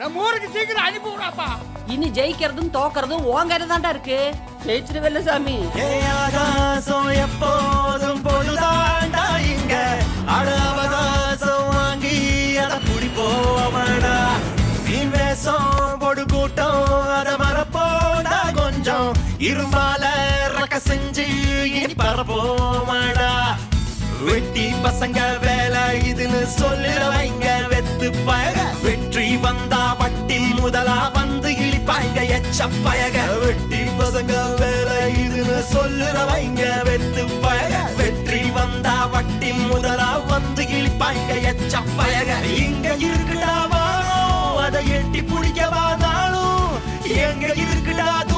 நம்ம ஊருக்கு சீக்கிரம் அனுப்பி விடாப்பா இனி ஜெயிக்கிறதும் தோக்கறதும் உன் தான்டா இருக்கு ஜெயிச்சிருவல்ல சாமி ஏ ஆகாசம் எப்போதும் பொழுதாண்டா இங்க அட அவகாசம் வாங்கி அத புடிப்போமடா வீண் வேஷம் பொடு கூட்டம் அத மறப்போடா கொஞ்சம் இருமால ரக்க செஞ்சு இனி பரப்போமடா வெட்டி பசங்க வேலை இதுன்னு சொல்லுறவங்க வெத்து பயக வெற்றி வந்தா வட்டி முதலா வந்து இழிப்பாங்க எச்ச பயக வெட்டி பசங்க வேலை இதுன்னு சொல்லுறவங்க வெத்து பயக வெற்றி வந்தா வட்டி முதலா வந்து இழிப்பாங்க எச்ச பயக இங்க இருக்குடா வாழும் அதை எட்டி பிடிக்க வாதாலும் எங்க இருக்குடா